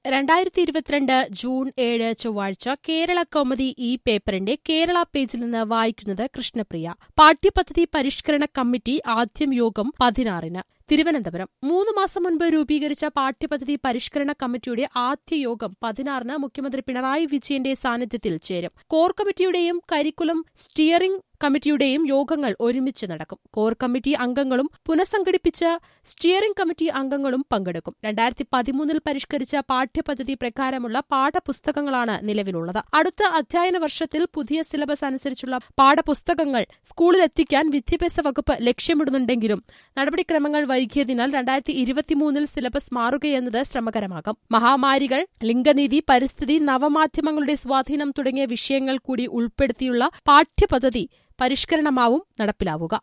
രണ്ടായിരത്തി ഇരുപത്തിരണ്ട് ജൂൺ ഏഴ് ചൊവ്വാഴ്ച കേരള കൗമുദി ഈ പേപ്പറിന്റെ കേരള പേജിൽ നിന്ന് വായിക്കുന്നത് കൃഷ്ണപ്രിയ പാഠ്യപദ്ധതി പരിഷ്കരണ കമ്മിറ്റി ആദ്യം യോഗം പതിനാറിന് തിരുവനന്തപുരം മൂന്ന് മാസം മുൻപ് രൂപീകരിച്ച പാഠ്യപദ്ധതി പരിഷ്കരണ കമ്മിറ്റിയുടെ ആദ്യ യോഗം പതിനാറിന് മുഖ്യമന്ത്രി പിണറായി വിജയന്റെ സാന്നിധ്യത്തിൽ ചേരും കോർ കമ്മിറ്റിയുടെയും കരിക്കുലം സ്റ്റിയറിംഗ് കമ്മിറ്റിയുടെയും യോഗങ്ങൾ ഒരുമിച്ച് നടക്കും കോർ കമ്മിറ്റി അംഗങ്ങളും പുനഃസംഘടിപ്പിച്ച സ്റ്റിയറിംഗ് കമ്മിറ്റി അംഗങ്ങളും പങ്കെടുക്കും രണ്ടായിരത്തി പതിമൂന്നിൽ പരിഷ്കരിച്ച പാഠ്യപദ്ധതി പ്രകാരമുള്ള പാഠപുസ്തകങ്ങളാണ് നിലവിലുള്ളത് അടുത്ത അധ്യയന വർഷത്തിൽ പുതിയ സിലബസ് അനുസരിച്ചുള്ള പാഠപുസ്തകങ്ങൾ സ്കൂളിലെത്തിക്കാൻ വിദ്യാഭ്യാസ വകുപ്പ് ലക്ഷ്യമിടുന്നുണ്ടെങ്കിലും നടപടിക്രമങ്ങൾ വൈകിയതിനാൽ രണ്ടായിരത്തി ഇരുപത്തിമൂന്നിൽ സിലബസ് മാറുകയെന്നത് ശ്രമകരമാകും മഹാമാരികൾ ലിംഗനീതി പരിസ്ഥിതി നവമാധ്യമങ്ങളുടെ സ്വാധീനം തുടങ്ങിയ വിഷയങ്ങൾ കൂടി ഉൾപ്പെടുത്തിയുള്ള പാഠ്യപദ്ധതി പരിഷ്കരണമാവും നടപ്പിലാവുക